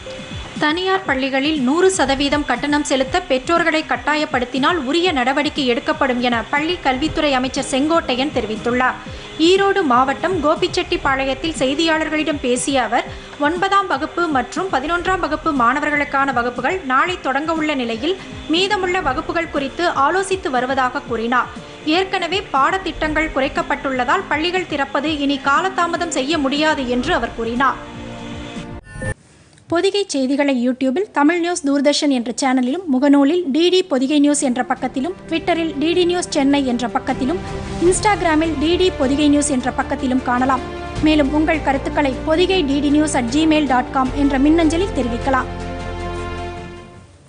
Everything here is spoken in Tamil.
தனியார் பள்ளிகளில் நூறு சதவீதம் கட்டணம் செலுத்த பெற்றோர்களை கட்டாயப்படுத்தினால் உரிய நடவடிக்கை எடுக்கப்படும் என பள்ளி கல்வித்துறை அமைச்சர் செங்கோட்டையன் தெரிவித்துள்ளார் ஈரோடு மாவட்டம் கோபிச்செட்டிப்பாளையத்தில் செய்தியாளர்களிடம் பேசிய அவர் ஒன்பதாம் வகுப்பு மற்றும் பதினொன்றாம் வகுப்பு மாணவர்களுக்கான வகுப்புகள் நாளை தொடங்க உள்ள நிலையில் மீதமுள்ள வகுப்புகள் குறித்து ஆலோசித்து வருவதாக கூறினார் ஏற்கனவே பாடத்திட்டங்கள் குறைக்கப்பட்டுள்ளதால் பள்ளிகள் திறப்பது இனி காலதாமதம் செய்ய முடியாது என்று அவர் கூறினார் பொதிகை செய்திகளை யூடியூபில் தமிழ் நியூஸ் தூர்தர்ஷன் என்ற சேனலிலும் முகநூலில் டிடி பொதிகை நியூஸ் என்ற பக்கத்திலும் ட்விட்டரில் டிடி நியூஸ் சென்னை என்ற பக்கத்திலும் இன்ஸ்டாகிராமில் டிடி பொதிகை நியூஸ் என்ற பக்கத்திலும் காணலாம் மேலும் உங்கள் கருத்துக்களை Pothigai DD news at Gmail dot com என்ற மின்னஞ்சலில் தெரிவிக்கலாம்